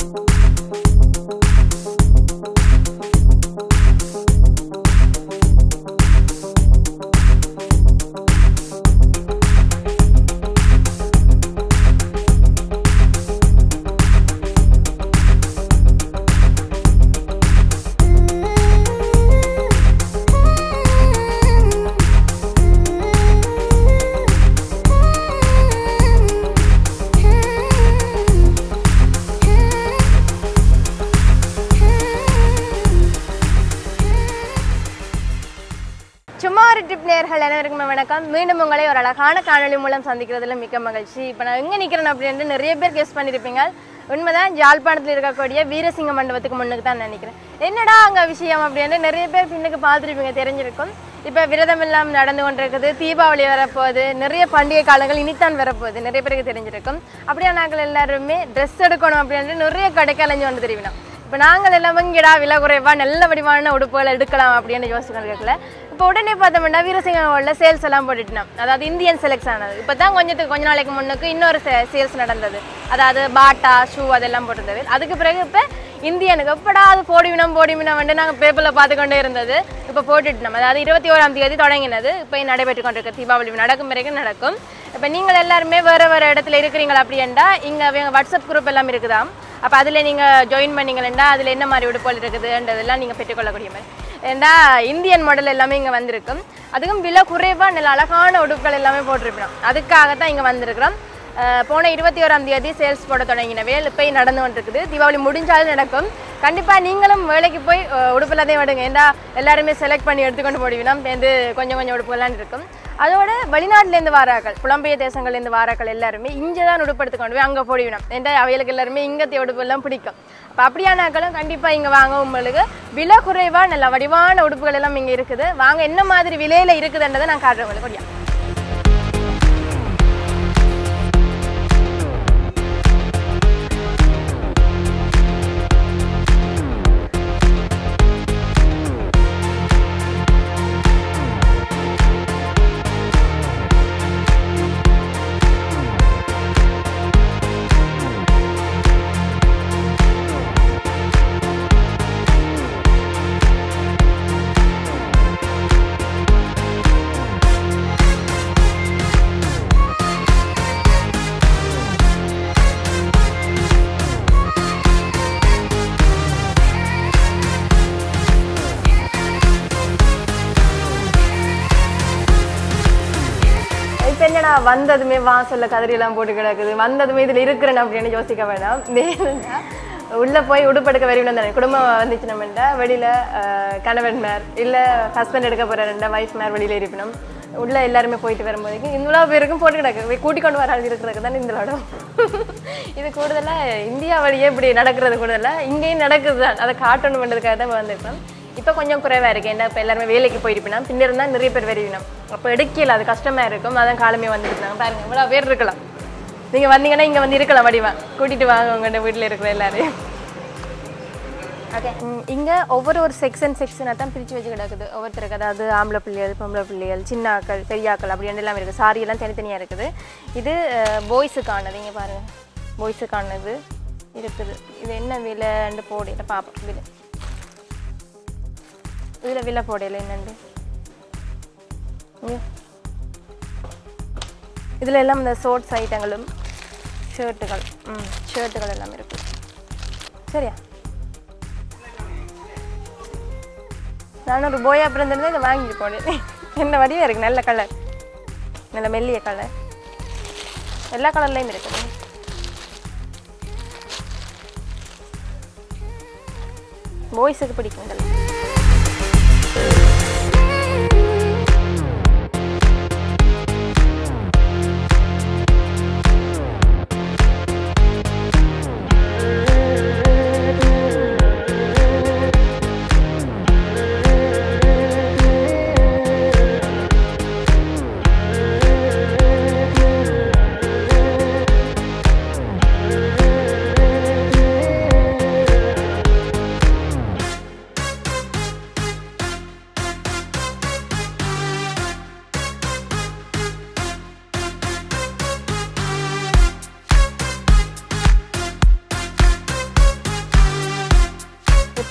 சும்மா ஒரு டிப் நேர்கள் அனைவருக்குமே வணக்கம் மீண்டும் உங்களை ஒரு அழகான காணொளி மூலம் சந்திக்கிறதுல மிக்க மகிழ்ச்சி இப்போ நான் எங்கே நிற்கிறேன் அப்படின்ட்டு நிறைய பேர் கெஸ் பண்ணியிருப்பீங்க உண்மைதான் ஜாழ்ப்பாணத்தில் இருக்கக்கூடிய வீரசிங்க மண்டபத்துக்கு முன்னுக்கு தான் நினைக்கிறேன் என்னடா அங்கே விஷயம் அப்படின்னு நிறைய பேர் பின்னுக்கு பார்த்துருப்பீங்க தெரிஞ்சிருக்கும் இப்போ விரதம் எல்லாம் நடந்து கொண்டிருக்குது தீபாவளி வரப்போகுது நிறைய பண்டிகை காலங்கள் இனித்தான் வரப்போகுது நிறைய பேருக்கு தெரிஞ்சிருக்கும் அப்படியே நாங்கள் எல்லாருமே ட்ரெஸ் எடுக்கணும் அப்படின்ட்டு நிறைய கடைக்கு அலைஞ்சு வந்து தெரிவினோம் இப்போ நாங்கள் எல்லாம் இங்கடா விலை குறைவா நல்ல வடிவான உடுப்புகள் எடுக்கலாம் அப்படின்னு யோசிச்சுட்டு இருக்கல இப்போ உடனே பார்த்தோம்னா வீரசிங்கோட சேல்ஸ் எல்லாம் போட்டுட்டோம் அதாவது இந்தியன் செலக்ஸ் ஆனது இப்போ தான் கொஞ்சத்துக்கு கொஞ்ச நாளைக்கு முன்னுக்கு இன்னொரு சேல்ஸ் நடந்தது அதாவது பாட்டா ஷூ அதெல்லாம் போட்டிருந்தது அதுக்கு பிறகு இப்போ இந்தியனுக்கு எப்படா அது போடுவினம் போடுவினம் வந்து நாங்கள் பேப்பரில் பார்த்து கொண்டே இருந்தது இப்போ போட்டுட்டோம் அதாவது இருபத்தி ஓராம் தேதி தொடங்கினது இப்போ நடைபெற்று கொண்டிருக்கு தீபாவளி நடக்கும் பிறகு நடக்கும் இப்போ நீங்கள் எல்லாருமே வேறு வேறு இடத்துல இருக்கிறீங்களா அப்படின்டா இங்கே வாட்ஸ்அப் குரூப் எல்லாம் இருக்குதாம் அப்போ அதில் நீங்கள் ஜாயின் பண்ணீங்களா அதில் என்ன மாதிரி உடுப்புகள் இருக்குதுன்றதெல்லாம் நீங்கள் பெற்றுக்கொள்ளக்கூடிய மாதிரி ஏண்டா இந்தியன் மாடல் எல்லாமே இங்கே வந்திருக்கும் அதுக்கும் விலை குறைவாக நல்ல அழகான உடுப்புகள் எல்லாமே போட்டிருப்போம் அதுக்காக தான் இங்கே வந்திருக்கிறோம் அஹ் போன இருபத்தி ஓராம் தேதி சேல்ஸ் போட தொடங்கினவே இப்போ நடந்து கொண்டிருக்குது தீபாவளி முடிஞ்சாலும் நடக்கும் கண்டிப்பாக நீங்களும் வேலைக்கு போய் அஹ், உடுப்புலதையும் விடுங்க ஏண்டா எல்லாருமே செலக்ட் பண்ணி எடுத்துக்கொண்டு போடுவீங்கன்னா சேர்ந்து கொஞ்சம் கொஞ்சம் உடுப்புகள்லாம் இருக்கும் அதோட வெளிநாட்டிலேருந்து வாராக்கள் புலம்பெயர் தேசங்கள்லேருந்து வாராக்கள் எல்லாருமே இங்கே தான் உடுப்படுத்து கொண்டு போய் அங்கே போடுவினோம் ஏன்டா அவைகளுக்கு எல்லாருமே இங்கத்திய உடுப்பு எல்லாம் பிடிக்கும் அப்போ அப்படியானாக்களும் கண்டிப்பாக இங்கே வாங்க உங்களுக்கு விலை குறைவாக நல்ல வடிவான உடுப்புகள் எல்லாம் இங்கே இருக்குது வாங்க என்ன மாதிரி விலையில் இருக்குதுன்றதை நான் காட்டுறேன் உங்களுக்கு ஒடியா இப்போ என்னடா வந்ததுமே வாசல்ல கதிரியெல்லாம் போட்டு கிடக்குது வந்ததுமே இதில் இருக்கிறேன் அப்படின்னு யோசிக்க வேண்டாம் வேணும்னா உள்ளே போய் உடுப்பெடுக்க வருவினம் தானே குடும்பம் வந்துச்சு நம்மள்ட்ட வெளியில் கணவன் மேர் இல்லை ஹஸ்பண்ட் எடுக்க போகிறாருண்டா வைஃப் மேர் வெளியில் இருப்பினும் உள்ள எல்லாருமே போயிட்டு வரும்போது இவ்வளோ பேருக்கும் போட்டு கிடக்கு கூட்டி கொண்டு வர ஆள் இருக்கிறதுக்கு தானே இந்த இடம் இது கூடுதலாக இந்தியா வழியே இப்படி நடக்கிறது கூடுதலாக இங்கேயும் நடக்குது தான் அதை காட்டணும் பண்ணுறதுக்காக தான் வந்திருக்கோம் இப்போ கொஞ்சம் குறைவாக இருக்கு ஏன்னா இப்போ எல்லாருமே வேலைக்கு போயிருப்பினா பின்னர் இருந்தால் நிறைய பேர் வருவினோம் அப்போ எடுக்கல அது கஷ்டமாக இருக்கும் அதான் காலமே வந்துருக்காங்க பாருங்க இவ்வளோ பேர் இருக்கலாம் நீங்கள் வந்தீங்கன்னா இங்கே வந்து இருக்கலாம் வடிவா கூட்டிகிட்டு வாங்க உங்கள்கிட்ட வீட்டில் இருக்கிற எல்லாரையும் ஓகே இங்கே ஒவ்வொரு ஒரு செக்ஷன் செக்ஷனாக தான் பிரித்து வச்சு கிடக்குது ஒவ்வொருத்தருக்கு அதாவது ஆம்பளை பிள்ளைகள் பொம்பளை பிள்ளைகள் சின்னாக்கள் பெரியாக்கள் அப்படின்னு எல்லாம் இருக்குது சாரி எல்லாம் தனித்தனியாக இருக்குது இது பாய்ஸுக்கானது இங்கே பாருங்கள் பாய்ஸுக்கானது இருக்குது இது என்ன விலைன்னு போடையில் பார்ப்போம் விலை இதில் விலை போடையில் என்னண்டு இதில் எல்லாம் இந்த ஷோர்ட்ஸ் ஐட்டங்களும் ஷர்ட்டுகள் ம் ஷர்ட்டுகள் எல்லாம் இருக்குது சரியா நான் ஒரு போயா பிறந்திருந்தா இதை வாங்கிட்டு போனேன் என்ன வடிவாக இருக்குது நல்ல கலர் நல்ல மெல்லிய கலர் எல்லா கலர்லேயும் இருக்குது பாய்ஸுக்கு பிடிக்கும் இதெல்லாம்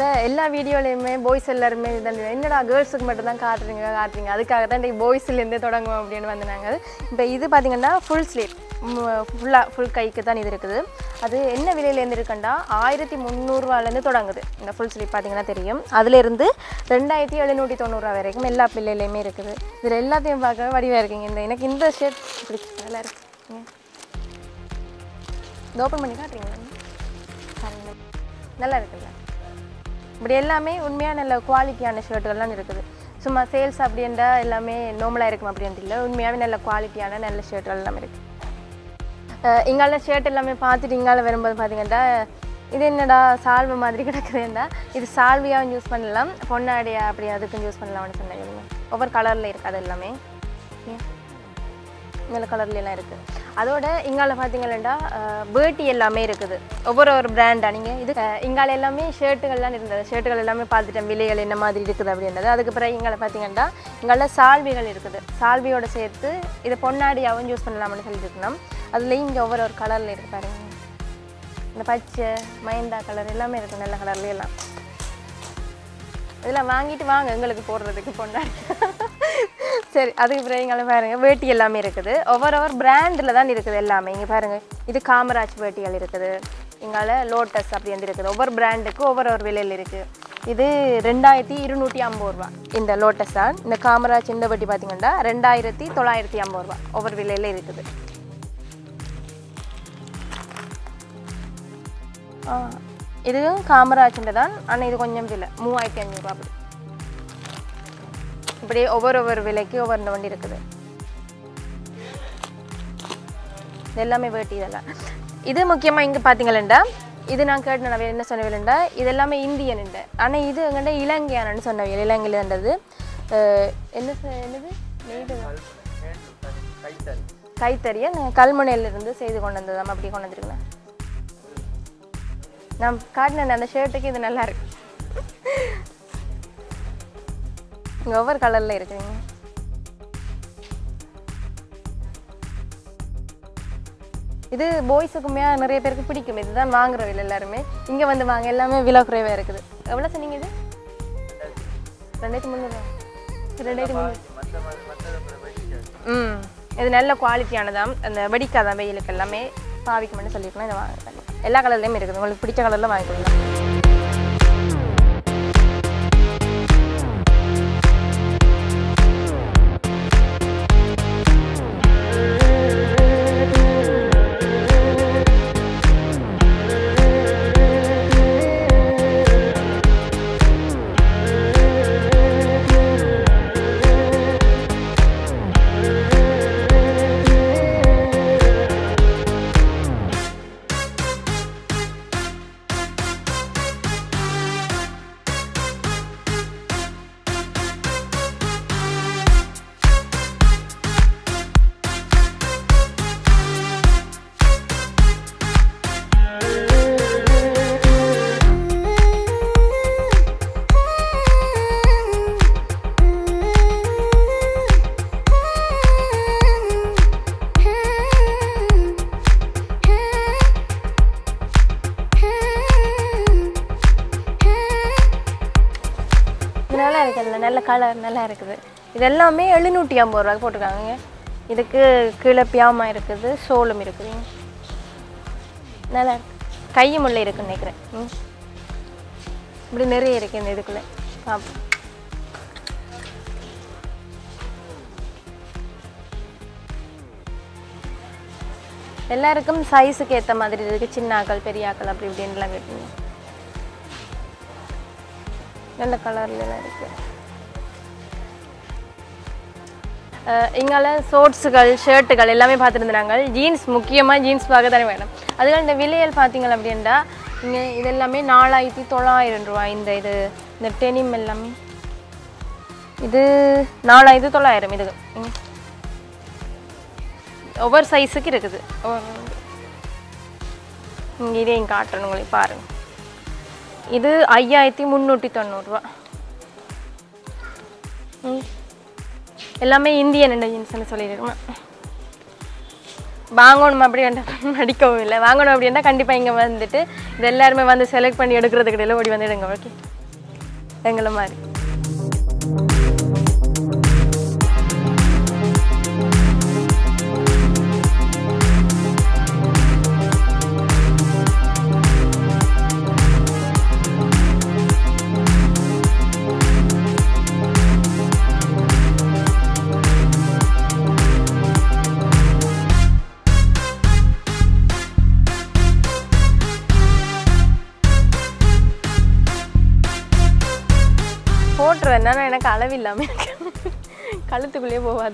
இப்போ எல்லா வீடியோலையுமே பாய்ஸ் எல்லாருமே இதான் என்னடா கேர்ள்ஸுக்கு மட்டும் தான் காட்டுறீங்க காட்டுறீங்க அதுக்காக தான் இந்த பாய்ஸ்லேருந்தே தொடங்குவோம் அப்படின்னு வந்து நாங்கள் இப்போ இது பார்த்தீங்கன்னா ஃபுல் ஸ்லீவ் ஃபுல்லாக ஃபுல் கைக்கு தான் இது இருக்குது அது என்ன விலையிலேருந்து இருக்குண்டா ஆயிரத்தி முந்நூறுவாலேருந்து தொடங்குது இந்த ஃபுல் ஸ்லீவ் பார்த்தீங்கன்னா தெரியும் அதுலேருந்து ரெண்டாயிரத்தி எழுநூற்றி தொண்ணூறுரூவா வரைக்கும் எல்லா பிள்ளையிலையுமே இருக்குது இதில் எல்லாத்தையும் பார்க்க வடிவாக இருக்குங்க இந்த எனக்கு இந்த ஷர்ட் பிடிச்சி நல்லா இருக்குங்க இது ஓப்பன் பண்ணி காட்டுறீங்களா பாருங்க. நல்லா இருக்குல்ல இப்படி எல்லாமே உண்மையாக நல்ல குவாலிட்டியான ஷர்ட்டுகள்லாம் இருக்குது சும்மா சேல்ஸ் அப்படின்றா எல்லாமே நார்மலாக இருக்கும் அப்படின்ட்டு இல்லை உண்மையாகவே நல்ல குவாலிட்டியான நல்ல ஷர்ட்டுகள் எல்லாமே இருக்குது இங்கால ஷர்ட் எல்லாமே பார்த்துட்டு இங்கால வரும்போது பார்த்தீங்கன்னா இது என்னடா சால்வை மாதிரி கிடக்குதுண்டா இது சால்வியாகவும் யூஸ் பண்ணலாம் பொன்னாடியா அப்படி அதுக்கும் யூஸ் பண்ணலாம்னு சொன்னாங்க ஒவ்வொரு கலரில் இருக்குது அது எல்லாமே ஏன் நல்ல கலர்லாம் இருக்குது அதோட இங்கால பார்த்தீங்கன்னா பேட்டி எல்லாமே இருக்குது ஒவ்வொரு ஒரு பிராண்டாக நீங்கள் இது அஹ், இங்கால எல்லாமே ஷர்ட்டுகள்லாம் இருந்தது ஷர்ட்டுகள் எல்லாமே பார்த்துட்டேன் விலைகள் என்ன மாதிரி இருக்குது அப்படின்றது அதுக்கு பிறகு இங்கால பார்த்தீங்கன்னா இங்கால சால்விகள் இருக்குது சால்வியோட சேர்த்து இது பொன்னாடியாகவும் யூஸ் பண்ணலாம்னு சொல்லியிருக்கணும் அதுலேயும் இங்கே ஒவ்வொரு ஒரு கலரில் இருக்கு பாருங்க இந்த பச்சை மைந்தா கலர் எல்லாமே இருக்குது நல்ல கலர்ல எல்லாம் இதெல்லாம் வாங்கிட்டு வாங்க எங்களுக்கு போடுறதுக்கு பொண்டாடி சரி அதுக்கு பிறகு இங்கே பாருங்க வேட்டி எல்லாமே இருக்குது ஒவ்வொரு ஒவ்வொரு பிராண்டில் தான் இருக்குது எல்லாமே இங்கே பாருங்க இது காமராஜ் வேட்டிகள் இருக்குது இங்கால லோட்டஸ் அப்படி வந்து இருக்குது ஒவ்வொரு பிராண்டுக்கு ஒவ்வொரு ஒரு விலையில் இருக்குது இது ரெண்டாயிரத்தி இருநூற்றி ஐம்பது ரூபா இந்த லோட்டஸ் தான் இந்த காமராஜ் இந்த வேட்டி பார்த்தீங்கன்னா ரெண்டாயிரத்தி தொள்ளாயிரத்தி ஐம்பது ரூபா ஒவ்வொரு விலையில் இருக்குது ஆ, இதுவும் காமராஜ்ன்ற தான் ஆனால் இது கொஞ்சம் விலை மூவாயிரத்தி அஞ்சூறுரூவா அப்படி இப்படி ஒவ்வொரு ஒவ்வொரு விலைக்கு ஒவ்வொரு வண்டி இருக்குது இது எல்லாமே வேட்டி இதெல்லாம் இது முக்கியமாக இங்கே பார்த்தீங்களா இது நான் கேட்டு நான் என்ன சொன்னவில்லைண்டா இது எல்லாமே இந்தியன் ஆனால் இது எங்கள்கிட்ட இலங்கையானு சொன்னவியல் இலங்கையிலன்றது என்ன சொ- என்னது நெய்து கைத்தறியை நான் கல்முனையிலிருந்து செய்து கொண்டு வந்ததாம் அப்படி கொண்டு வந்துருக்கேன் நான் காட்டினேன் அந்த ஷர்ட்டுக்கு இது நல்லா இருக்கு இங்க ஒவ்வொரு கலர்ல இருக்குங்க இது பாய்ஸுக்குமே நிறைய பேருக்கு பிடிக்கும் இதுதான் வாங்குற விலை எல்லாருமே இங்க வந்து வாங்க எல்லாமே விலை குறைவா இருக்குது எவ்வளவு சொன்னீங்க இது ரெண்டாயிரத்தி முந்நூறுவா ரெண்டாயிரத்தி முந்நூறு ம் இது நல்ல குவாலிட்டியானதாம் அந்த வெடிக்காதான் வெயிலுக்கு எல்லாமே பாவிக்கும்னு சொல்லியிருக்கலாம் இதை வாங்க எல்லா கலர்லேயும் இருக்குது உங்களுக்கு பிடிச்ச கலரில் வாங்கிக்கலாம் இது நல்லா இருக்குதுல்ல நல்ல கலர் நல்லா இருக்குது இது எல்லாமே எழுநூற்றி ஐம்பது ரூபாய்க்கு போட்டிருக்காங்க இதுக்கு கீழே பியாமா இருக்குது சோளம் இருக்குது நல்லா இருக்கு கையும் உள்ள இருக்குன்னு நினைக்கிறேன் ம். இப்படி நிறைய இருக்கு இந்த இதுக்குள்ள பார்ப்போம் எல்லாருக்கும் சைஸுக்கு ஏற்ற மாதிரி இருக்கு சின்ன ஆக்கள் பெரிய ஆக்கள் அப்படி இப்படின்லாம் இருக்குங்க நல்ல கலர்லாம் இருக்கு அஹ் இங்கால ஷோர்ட்ஸுகள் ஷர்ட்டுகள் எல்லாமே பார்த்துருந்தாங்க ஜீன்ஸ் முக்கியமாக ஜீன்ஸ் பார்க்க தானே வேணும் அதுகள் இந்த விலையல் பார்த்தீங்க அப்படின்னா இங்கே இது எல்லாமே நாலாயிரத்தி தொள்ளாயிரம் ரூபா இந்த இது இந்த டெனிம் எல்லாமே இது நாலாயிரத்தி தொள்ளாயிரம் இது இங்க. ஒவ்வொரு சைஸுக்கு இருக்குது ஒவ்வொரு- இங்கே இதையும் காட்டுறேன் உங்களுக்கு பாருங்க இது ஐயாயிரத்தி முந்நூற்றி தொண்ணூறுரூவா ம் எல்லாமே இந்தியன் ஜீன்ஸ்னு சொல்லியிருக்கேன் வாங்கணும் அப்படி நடிக்கவும் இல்லை வாங்கணும் அப்படின்னா கண்டிப்பாக இங்கே வந்துட்டு இது எல்லாருமே வந்து செலக்ட் பண்ணி எடுக்கிறதுக்கு இடையில ஓடி வந்துடுங்க ஓகே எங்களை மாதிரி போட்டுருவேன் நான் எனக்கு அளவு இல்லாமல் இருக்கு கழுத்துக்குள்ளேயே போகாது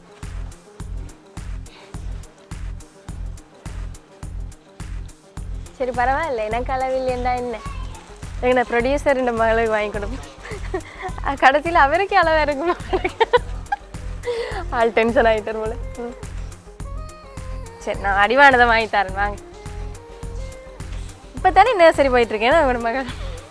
சரி பரவாயில்ல எனக்கு அளவு இல்லையா என்ன எங்க ப்ரொடியூசர் இந்த மகளுக்கு வாங்கி கொடுப்போம் கடைசியில் அவருக்கே அளவாக இருக்குமா ஆள் டென்ஷன் ஆகிட்டார் போல ம். சரி நான் அடிவானதை வாங்கி தரேன் வாங்க இப்போ தானே நர்சரி போயிட்டு இருக்கேன் உங்களோட மகள்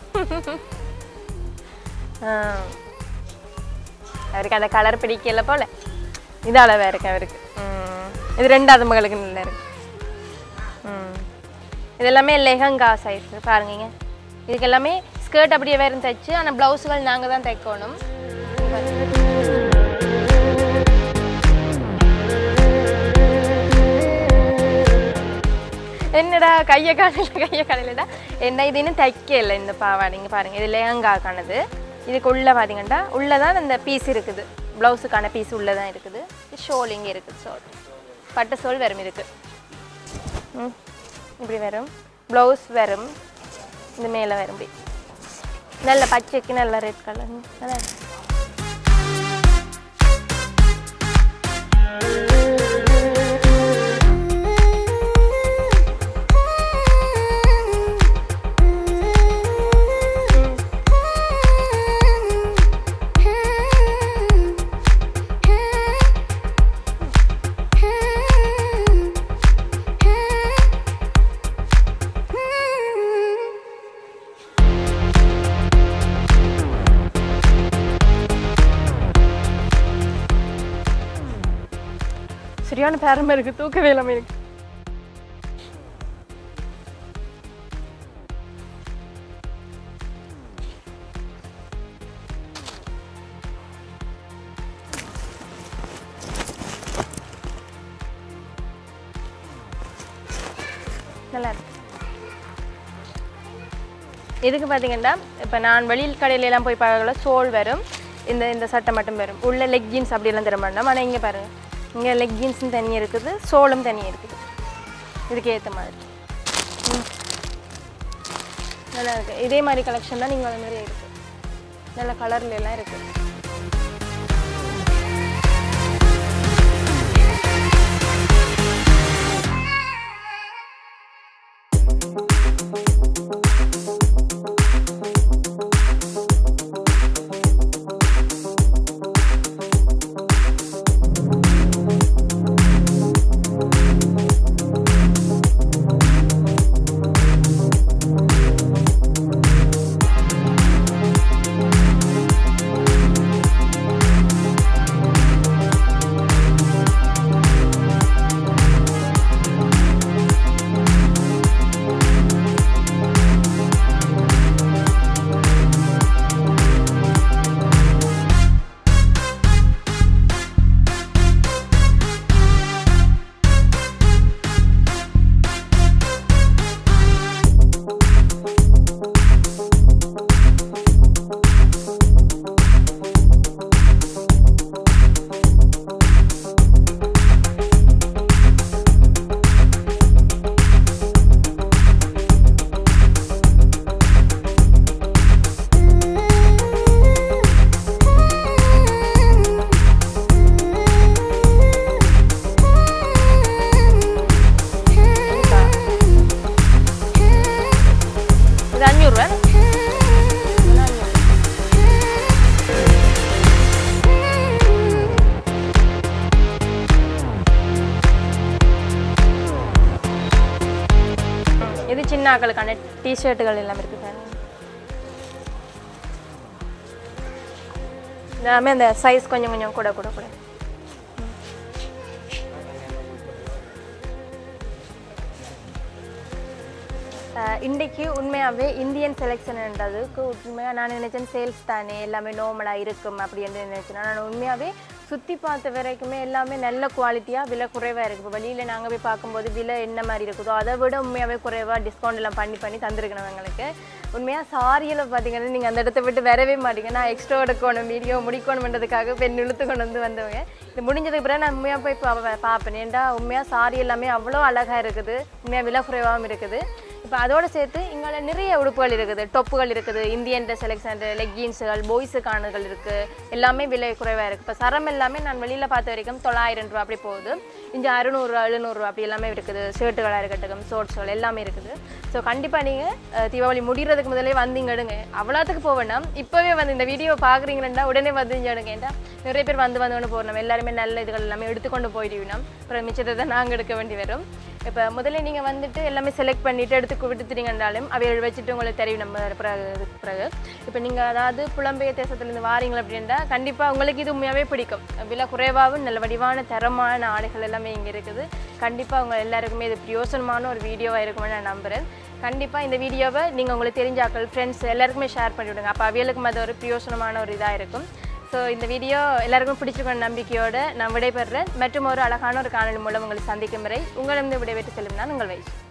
ஆ. அவருக்கு அந்த கலர் பிடிக்கல போல இது அளவா இருக்கு அவருக்கு ம். இது ரெண்டாவது மகளுக்கு நல்லா இருக்கு ம். இது எல்லாமே லெஹங்கா சைஸ் பாருங்க இதுக்கு எல்லாமே ஸ்கர்ட் அப்படியே வேறு தைச்சு ஆனால் ப்ளவுஸுகள் நாங்கள் தான் தைக்கணும் என்னடா கையை காணல கையை காணலடா என்ன இது இன்னும் தைக்கல இந்த பாவாடை இங்கே பாருங்க இது லேங்காக்கானது இதுக்கு உள்ள பார்த்தீங்கன்னா உள்ளே தான் இந்த பீஸ் இருக்குது ப்ளவுஸுக்கான பீஸ் உள்ளே தான் இருக்குது இது ஷோல் இங்கே இருக்குது ஷோல் பட்டு சோல் வரும் இதுக்கு ம் இப்படி வரும் ப்ளவுஸ் வரும் இது மேலே வரும் இப்படி நல்ல பச்சைக்கு நல்ல ரெட் கலர் நல்லா இருக்கு. சரியான பேரமா இருக்கு தூக்கவே இல்லாம இருக்கு நல்லா இருக்கு இதுக்கு பார்த்தீங்கன்னா இப்போ நான் வெளியில் கடையில எல்லாம் போய் பார்க்கல சோல் வரும் இந்த இந்த சட்டை மட்டும் வரும் உள்ள லெக் ஜீன்ஸ் அப்படியெல்லாம் தர மாட்டோம் ஆனால் இங்கே பாருங்க இங்கே லெக் ஜீன்ஸும் தனி இருக்குது சோலும் தனி இருக்குது இதுக்கு ஏற்ற மாதிரி ம். நல்லா இருக்கு இதே மாதிரி கலெக்ஷன் தான் நீங்கள் அது மாதிரி இருக்கு நல்ல கலர்ல எல்லாம் இருக்கு இது அஞ்சூறுரூவா இது சின்ன ஆக்களுக்கான டிஷர்ட்டுகள் எல்லாம் இருக்கு பாருங்க எல்லாமே அந்த சைஸ் கொஞ்சம் கொஞ்சம் கூட கூட கூட அஹ் இன்றைக்கு உண்மையாகவே இந்தியன் செலெக்ஷன்ன்றதுக்கு உண்மையாக நான் நினைச்சேன் சேல்ஸ் தானே எல்லாமே நார்மலாக இருக்கும் அப்படின்னு நினைச்சேன் நான் உண்மையாகவே சுற்றி பார்த்த வரைக்குமே எல்லாமே நல்ல குவாலிட்டியாக விலை குறைவாக இருக்குது இப்போ வெளியில் நாங்கள் போய் பார்க்கும்போது விலை என்ன மாதிரி இருக்குதோ அதை விட உண்மையாகவே குறைவாக டிஸ்கவுண்ட் எல்லாம் பண்ணி பண்ணி தந்திருக்கணும் எங்களுக்கு உண்மையாக சாரியில் பார்த்தீங்கன்னா நீங்கள் அந்த இடத்த விட்டு வரவே மாட்டீங்க நான் எக்ஸ்ட்ரா எடுக்கணும் வீடியோ முடிக்கணுன்றதுக்காக பெண் இழுத்து கொண்டு வந்து வந்தவங்க இது முடிஞ்சதுக்கு பிறகு நான் உண்மையாக போய் பா- பார்ப்பேன் ஏன்டா உண்மையாக சாரி எல்லாமே அவ்வளோ அழகாக இருக்குது உண்மையாக விலை குறைவாகவும் இருக்குது இப்போ அதோட சேர்த்து இங்கே நிறைய உடுப்புகள் இருக்குது டொப்புகள் இருக்குது இந்தியன் செலெக்ஷன் லெக்கின்ஸுகள் பாய்ஸுக்கானதுகள் இருக்குது எல்லாமே விலை குறைவாக இருக்குது இப்போ சரம் எல்லாமே நான் வெளியில் பார்த்த வரைக்கும் தொள்ளாயிரம் ரூபா அப்படி போகுது இங்கே அறுநூறுவா எழுநூறுவா அப்படி எல்லாமே இருக்குது ஷர்ட்டுகளாக இருக்கட்டும் ஷோர்ட்ஸ்கள் எல்லாமே இருக்குது ஸோ கண்டிப்பாக நீங்கள் தீபாவளி முடிகிறதுக்கு முதலே வந்தீங்க எடுங்க அவ்வளோத்துக்கு போக வேண்டாம் இப்போவே வந்து இந்த வீடியோ பார்க்குறீங்கன்னா உடனே வந்து இங்க எடுங்க ஏன்டா நிறைய பேர் வந்து வந்து கொண்டு போகிறோம் எல்லாருமே நல்ல இதுகள் எல்லாமே எடுத்துக்கொண்டு போயிடுவினோம் அப்புறம் மிச்சத்தை தான் நாங்கள் எடுக்க வேண்டி வரும் இப்போ முதல்ல நீங்கள் வந்துட்டு எல்லாமே செலக்ட் பண்ணிவிட்டு எடுத்து விட்டுட்டீங்கன்னாலும் அவைகள் வச்சுட்டு உங்களுக்கு தெரியும் நம்ம பிறகு இதுக்கு பிறகு இப்போ நீங்கள் அதாவது புலம்பெயர் தேசத்துலேருந்து வாரீங்க அப்படின்னா கண்டிப்பாக உங்களுக்கு இது உண்மையாகவே பிடிக்கும் விலை குறைவாகவும் நல்ல வடிவான தரமான ஆடைகள் எல்லாமே இங்கே இருக்குது கண்டிப்பாக உங்க எல்லாருக்குமே இது பிரயோசனமான ஒரு வீடியோவாக இருக்கும்னு நான் நம்புகிறேன் கண்டிப்பாக இந்த வீடியோவை நீங்கள் உங்களுக்கு தெரிஞ்ச ஆக்கள் ஃப்ரெண்ட்ஸ் எல்லாருக்குமே ஷேர் பண்ணி விடுங்க அப்போ அவியலுக்கும் அது ஒரு பிரயோசனமான ஒரு இதாக இருக்கும் ஸோ இந்த வீடியோ எல்லாருக்கும் பிடிச்சிருக்கணும் நம்பிக்கையோடு நான் விடைபெறுறேன் மற்றும் ஒரு அழகான ஒரு காணொலி மூலம் உங்களை சந்திக்கும் வரை உங்களிடம் விடைபெற்று செல்லும் நான் உங்கள் வயசு